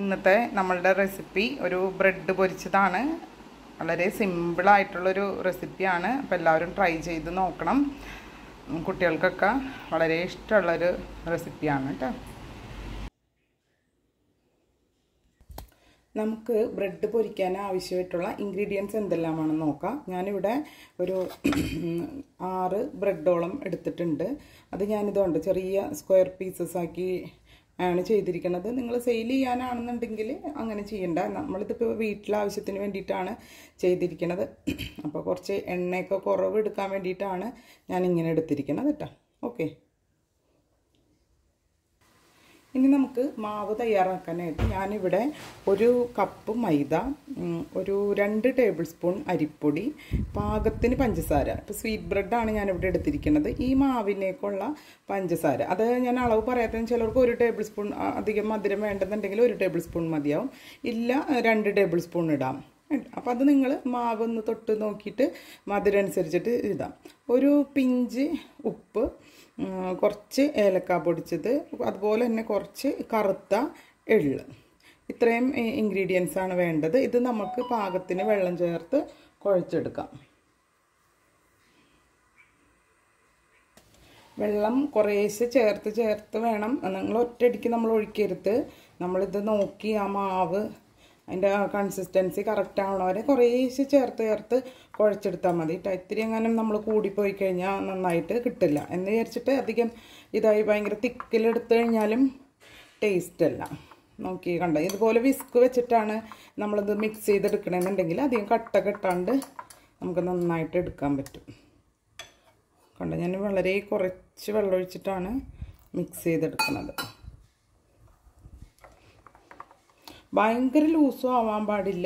ഇന്നത്തെ നമ്മളുടെ റെസിപ്പി ഒരു ബ്രെഡ് പൊരിച്ചതാണ് വളരെ സിമ്പിളായിട്ടുള്ളൊരു റെസിപ്പിയാണ് അപ്പോൾ എല്ലാവരും ട്രൈ ചെയ്ത് നോക്കണം ഉം, കുട്ടികൾക്കൊക്കെ വളരെ ഇഷ്ടമുള്ളൊരു റെസിപ്പിയാണ് കേട്ടോ നമുക്ക് ബ്രെഡ് പൊരിക്കാൻ ആവശ്യമായിട്ടുള്ള ഇൻഗ്രീഡിയൻസ് എന്തെല്ലാമാണെന്ന് നോക്കാം ഞാനിവിടെ ഒരു ആറ് ബ്രെഡോളം എടുത്തിട്ടുണ്ട് അത് ഞാനിതുകൊണ്ട് ചെറിയ സ്ക്വയർ പീസസ് ആക്കി ആണ് ചെയ്തിരിക്കുന്നത് നിങ്ങൾ സെയിൽ ചെയ്യാനാണെന്നുണ്ടെങ്കിൽ അങ്ങനെ ചെയ്യണ്ട നമ്മളിതിപ്പോൾ വീട്ടിലെ ആവശ്യത്തിന് വേണ്ടിയിട്ടാണ് ചെയ്തിരിക്കുന്നത് അപ്പോൾ കുറച്ച് എണ്ണയൊക്കെ കുറവ് എടുക്കാൻ വേണ്ടിയിട്ടാണ് ഞാൻ ഇങ്ങനെ എടുത്തിരിക്കുന്നത് കേട്ടോ ഓക്കെ ഇനി നമുക്ക് മാവ് തയ്യാറാക്കാനായിട്ട് ഞാനിവിടെ ഒരു കപ്പ് മൈദ ഉം, ഒരു രണ്ട് ടേബിൾ സ്പൂൺ അരിപ്പൊടി പാകത്തിന് പഞ്ചസാര ഇപ്പോൾ സ്വീറ്റ് ബ്രെഡാണ് ഞാനിവിടെ എടുത്തിരിക്കുന്നത് ഈ മാവിലേക്കുള്ള പഞ്ചസാര അത് ഞാൻ അളവ് പറയാത്തതിന് ചിലർക്ക് ഒരു ടേബിൾ സ്പൂൺ ആ, അധികം മധുരം വേണ്ടെന്നുണ്ടെങ്കിൽ ഒരു ടേബിൾ സ്പൂൺ മതിയാവും ഇല്ല രണ്ട് ടേബിൾ സ്പൂൺ ഇടാം അപ്പോൾ അത് നിങ്ങൾ മാവ് ഒന്ന് തൊട്ട് നോക്കിയിട്ട് മധുരം അനുസരിച്ചിട്ട് ഇടാം ഒരു പിഞ്ച് ഉപ്പ് ഉം, കുറച്ച് ഏലക്ക പൊടിച്ചത് അതുപോലെ തന്നെ കുറച്ച് കറുത്ത എള്ള് ഇത്രയും ഇൻഗ്രീഡിയൻസ് ആണ് വേണ്ടത് ഇത് നമുക്ക് പാകത്തിന് വെള്ളം ചേർത്ത് കുഴച്ചെടുക്കാം വെള്ളം കുറേശ്ശെ ചേർത്ത് ചേർത്ത് വേണം നിങ്ങൾ ഒറ്റയടിക്ക് നമ്മൾ ഒഴിക്കരുത് നമ്മളിത് നോക്കി ആ മാവ് അതിൻ്റെ കൺസിസ്റ്റൻസി കറക്റ്റ് ആവണ വരെ കുറേശ്ശെ ചേർത്ത് ചേർത്ത് കുഴച്ചെടുത്താൽ മതി കേട്ടോ ഇത്തിരി എങ്ങാനും നമ്മൾ കൂടിപ്പോയി കഴിഞ്ഞാൽ നന്നായിട്ട് കിട്ടില്ല എന്ന് വിചാരിച്ചിട്ട് അധികം ഇതായി ഭയങ്കര തിക്കിലെടുത്ത് കഴിഞ്ഞാലും ടേസ്റ്റ് അല്ല നോക്കി കണ്ട ഇതുപോലെ വിസ്ക് വെച്ചിട്ടാണ് നമ്മളിത് മിക്സ് ചെയ്തെടുക്കണമെന്നുണ്ടെങ്കിൽ അധികം കട്ട കെട്ടാണ്ട് നമുക്ക് നന്നായിട്ട് എടുക്കാൻ പറ്റും കണ്ട ഞാൻ വളരെ കുറച്ച് വെള്ളം ഒഴിച്ചിട്ടാണ് മിക്സ് ചെയ്തെടുക്കുന്നത് ഭയങ്കര ലൂസും ആവാൻ പാടില്ല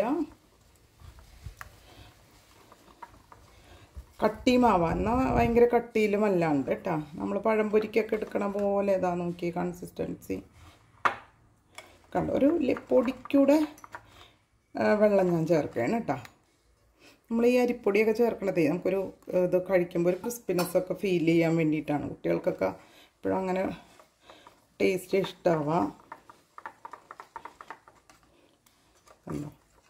കട്ടിയുമാവാം എന്നാൽ ഭയങ്കര കട്ടിയിലും അല്ലാണ്ട് കേട്ടോ നമ്മൾ പഴംപൊരിക്കൊക്കെ എടുക്കണ പോലെ ഇതാ നോക്കി കൺസിസ്റ്റൻസി കണ്ടോ ഒരു ലെ- പൊടിക്കൂടെ ആ, വെള്ളം ഞാൻ ചേർക്കുകയാണ് കേട്ടോ നമ്മൾ ഈ അരിപ്പൊടിയൊക്കെ ചേർക്കണതേ നമുക്കൊരു ഏഹ്, ഇത് കഴിക്കുമ്പോൾ ഒരു ക്രിസ്പിനെസ് ഒക്കെ ഫീൽ ചെയ്യാൻ വേണ്ടിയിട്ടാണ് കുട്ടികൾക്കൊക്കെ ഇപ്പോഴും അങ്ങനെ ടേസ്റ്റ് ഇഷ്ടമാവാം കണ്ടോ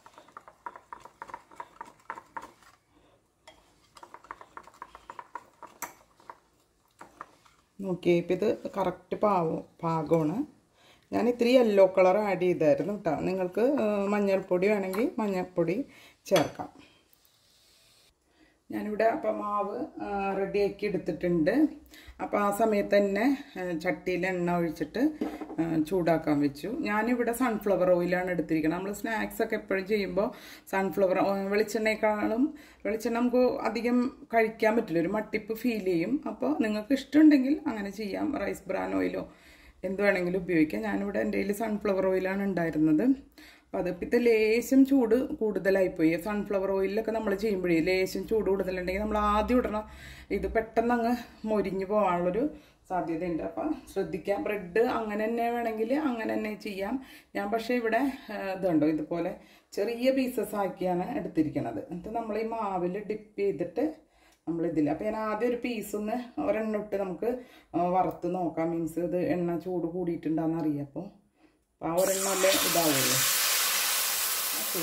നോക്കിയേ ഇപ്പം ഇത് കറക്റ്റ് പാവം പാകമാണ് ഞാൻ ഇത്തിരി യെല്ലോ കളർ ആഡ് ചെയ്തായിരുന്നു കേട്ടോ നിങ്ങൾക്ക് ഏഹ്, മഞ്ഞൾപ്പൊടി വേണമെങ്കിൽ മഞ്ഞൾപ്പൊടി ചേർക്കാം ഞാനിവിടെ അപ്പം മാവ് റെഡിയാക്കി എടുത്തിട്ടുണ്ട് അപ്പോൾ ആ സമയത്ത് തന്നെ ചട്ടിയിൽ എണ്ണ ഒഴിച്ചിട്ട് ആ, ചൂടാക്കാൻ വെച്ചു ഞാനിവിടെ സൺഫ്ലവർ ഓയിലാണ് എടുത്തിരിക്കുന്നത് നമ്മൾ സ്നാക്സ് ഒക്കെ എപ്പോഴും ചെയ്യുമ്പോൾ സൺഫ്ലവർ വെളിച്ചെണ്ണയെക്കാളും വെളിച്ചെണ്ണ നമുക്ക് അധികം കഴിക്കാൻ പറ്റില്ല ഒരു മട്ടിപ്പ് ഫീൽ ചെയ്യും അപ്പോൾ നിങ്ങൾക്ക് ഇഷ്ടമുണ്ടെങ്കിൽ അങ്ങനെ ചെയ്യാം റൈസ് ബ്രാൻ ഓയിലോ എന്ത് വേണമെങ്കിലും ഉപയോഗിക്കാം ഞാനിവിടെ എൻ്റെ കയ്യിൽ സൺഫ്ലവർ ഓയിലാണ് ഉണ്ടായിരുന്നത് അപ്പോൾ അത് ഇപ്പം ഇത് ലേശം ചൂട് കൂടുതലായിപ്പോയി സൺഫ്ലവർ ഓയിലൊക്കെ നമ്മൾ ചെയ്യുമ്പോഴേ ലേശം ചൂട് കൂടുതലുണ്ടെങ്കിൽ നമ്മൾ ആദ്യം ഇടണം ഇത് പെട്ടെന്ന് അങ്ങ് മൊരിഞ്ഞു പോകാനുള്ളൊരു സാധ്യതയുണ്ട് അപ്പം ശ്രദ്ധിക്കാം ബ്രെഡ് അങ്ങനെ തന്നെ വേണമെങ്കിൽ അങ്ങനെ തന്നെ ചെയ്യാം ഞാൻ പക്ഷേ ഇവിടെ ആ, ഇതുണ്ടോ ഇതുപോലെ ചെറിയ പീസസ് ആക്കിയാണ് എടുത്തിരിക്കുന്നത് എന്നിട്ട് നമ്മൾ ഈ മാവിൽ ഡിപ്പ് ചെയ്തിട്ട് നമ്മളിതിൽ അപ്പോൾ ഞാൻ ആദ്യം ഒരു പീസ് ഒന്ന് ഒരെണ്ണം ഇട്ട് നമുക്ക് ആ, വറുത്ത് നോക്കാം മീൻസ് ഇത് എണ്ണ ചൂട് കൂടിയിട്ടുണ്ടാന്ന് അറിയാം അപ്പോൾ അപ്പോൾ ആ ഒരെണ്ണം അല്ലേ ഇതാവുള്ളൂ ഓക്കെ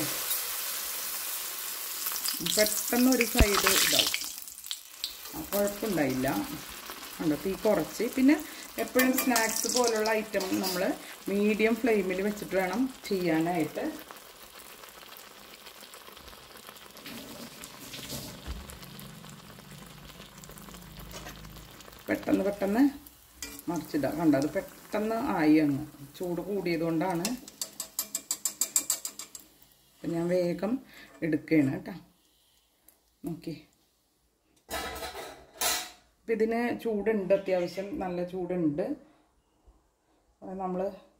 പെട്ടെന്ന് ഒരു സൈഡ് ഇതാവും ആ, കുഴപ്പമുണ്ടായില്ല കണ്ടോ തീ കുറച്ച് പിന്നെ എപ്പോഴും സ്നാക്സ് പോലുള്ള ഐറ്റം നമ്മൾ മീഡിയം ഫ്ലെയിമിൽ വെച്ചിട്ട് വേണം ചെയ്യാനായിട്ട് പെട്ടെന്ന് പെട്ടെന്ന് മറിച്ചിടുക കണ്ടോ അത് പെട്ടെന്ന് ആയി അങ്ങ് ചൂട് കൂടിയത് കൊണ്ടാണ് അപ്പം ഞാൻ വേഗം എടുക്കുകയാണ് കേട്ടോ നോക്കി അപ്പം ഇതിന് ചൂടുണ്ട് അത്യാവശ്യം നല്ല ചൂടുണ്ട് നമ്മൾ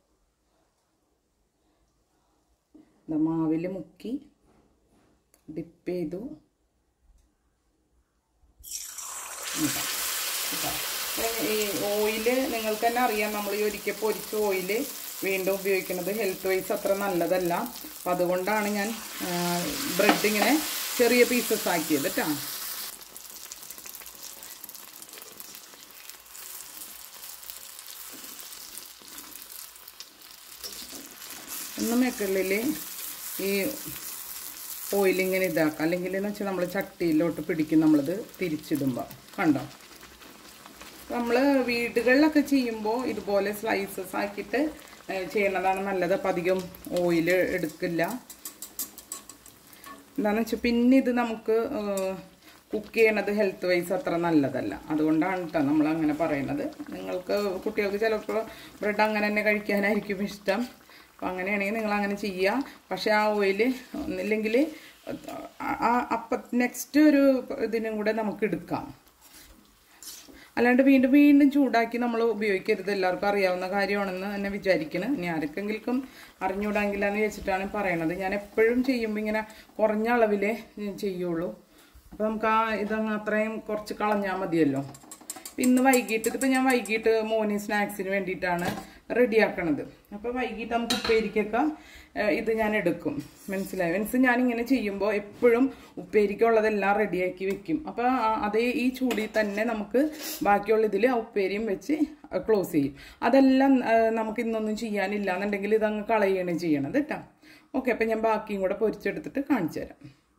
മാവിൽ മുക്കി ഡിപ്പ് ചെയ്തു ഇതാ, ഇതാ. ഈ ഓയില് നിങ്ങൾക്ക് തന്നെ അറിയാം നമ്മൾ ഈ ഒരിക്കൽ പൊരിച്ച ഓയില് വീണ്ടും ഉപയോഗിക്കുന്നത് ഹെൽത്ത് വൈസ് അത്ര നല്ലതല്ല അപ്പം അതുകൊണ്ടാണ് ഞാൻ ബ്രെഡ് ഇങ്ങനെ ചെറിയ പീസസ് ആക്കിയത് കേട്ടോ ഒന്ന് മേക്കുള്ളിൽ ഈ ഓയിലിങ്ങനെ ഇതാക്കാം അല്ലെങ്കിൽ എന്ന് വെച്ചാൽ നമ്മൾ ചട്ടിയിലോട്ട് പിടിക്കും നമ്മളിത് തിരിച്ചിടുമ്പോൾ കണ്ടോ നമ്മൾ വീടുകളിലൊക്കെ ചെയ്യുമ്പോൾ ഇതുപോലെ സ്ലൈസസ് ആക്കിയിട്ട് ഏഹ്, ചെയ്യണതാണ് നല്ലത് അപ്പം അധികം ഓയിൽ എടുക്കില്ല എന്താണെന്ന് വെച്ചാൽ പിന്നെ ഇത് നമുക്ക് കുക്ക് ചെയ്യണത് ഹെൽത്ത് വൈസ് അത്ര നല്ലതല്ല അതുകൊണ്ടാണ് കേട്ടോ നമ്മൾ അങ്ങനെ പറയുന്നത് നിങ്ങൾക്ക് കുട്ടികൾക്ക് ചിലപ്പോൾ ബ്രെഡ് അങ്ങനെ തന്നെ കഴിക്കാനായിരിക്കും ഇഷ്ടം അപ്പം അങ്ങനെയാണെങ്കിൽ നിങ്ങൾ അങ്ങനെ ചെയ്യുക പക്ഷേ ആ ഓയിൽ ഒന്നില്ലെങ്കിൽ ആ അപ്പം നെക്സ്റ്റ് ഒരു ഇതിനും കൂടെ നമുക്ക് എടുക്കാം അല്ലാണ്ട് വീണ്ടും വീണ്ടും ചൂടാക്കി നമ്മൾ ഉപയോഗിക്കരുത് എല്ലാവർക്കും അറിയാവുന്ന കാര്യമാണെന്ന് തന്നെ വിചാരിക്കണം ഇനി ആർക്കെങ്കിലും അറിഞ്ഞൂടാങ്കില്ലാന്ന് വെച്ചിട്ടാണ് പറയണത് ഞാൻ എപ്പോഴും ചെയ്യുമ്പോൾ ഇങ്ങനെ കുറഞ്ഞ അളവിലേ ഞാൻ ചെയ്യുള്ളൂ അപ്പോൾ നമുക്ക് ആ ഇതങ്ങ് അത്രയും കുറച്ച് കളഞ്ഞാൽ മതിയല്ലോ ഇന്ന് വൈകിട്ട് ഇതിപ്പോൾ ഞാൻ വൈകിട്ട് മോർണിംഗ് സ്നാക്സിന് വേണ്ടിയിട്ടാണ് റെഡിയാക്കണത് അപ്പോൾ വൈകിട്ട് നമുക്ക് ഉപ്പേരിക്കൊക്കെ ഏഹ്, ഇത് ഞാൻ എടുക്കും മനസ്സിലായി മീൻസ് ഞാൻ ഇങ്ങനെ ചെയ്യുമ്പോൾ എപ്പോഴും ഉപ്പേരിക്കുള്ളതെല്ലാം റെഡിയാക്കി വെക്കും അപ്പോൾ ആ- അതേ ഈ ചൂടിൽ തന്നെ നമുക്ക് ബാക്കിയുള്ള ഇതിൽ ആ ഉപ്പേരിയും വെച്ച് ക്ലോസ് ചെയ്യും അതെല്ലാം ഏഹ്, നമുക്ക് ഇന്നൊന്നും ചെയ്യാനില്ല എന്നുണ്ടെങ്കിൽ ഇതങ്ങ് കളയുകയാണ് ചെയ്യണത് കേട്ടോ ഓക്കെ അപ്പം ഞാൻ ബാക്കിയും കൂടെ പൊരിച്ചെടുത്തിട്ട് കാണിച്ചു തരാം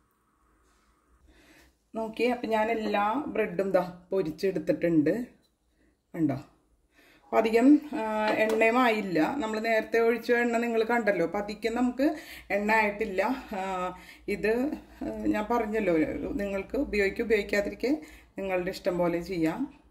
നോക്കിയേ അപ്പം ഞാൻ എല്ലാ ബ്രെഡും ദാ പൊരിച്ചെടുത്തിട്ടുണ്ട് കണ്ടോ അപ്പം അധികം ആ, എണ്ണയും ആയില്ല നമ്മൾ നേരത്തെ ഒഴിച്ച എണ്ണ നിങ്ങൾ കണ്ടല്ലോ അപ്പം അധികം നമുക്ക് എണ്ണ ആയിട്ടില്ല ആ, ഇത് ആ, ഞാൻ പറഞ്ഞല്ലോ നിങ്ങൾക്ക് ഉപയോഗിക്കുക ഉപയോഗിക്കാതിരിക്കെ നിങ്ങളുടെ ഇഷ്ടം പോലെ ചെയ്യാം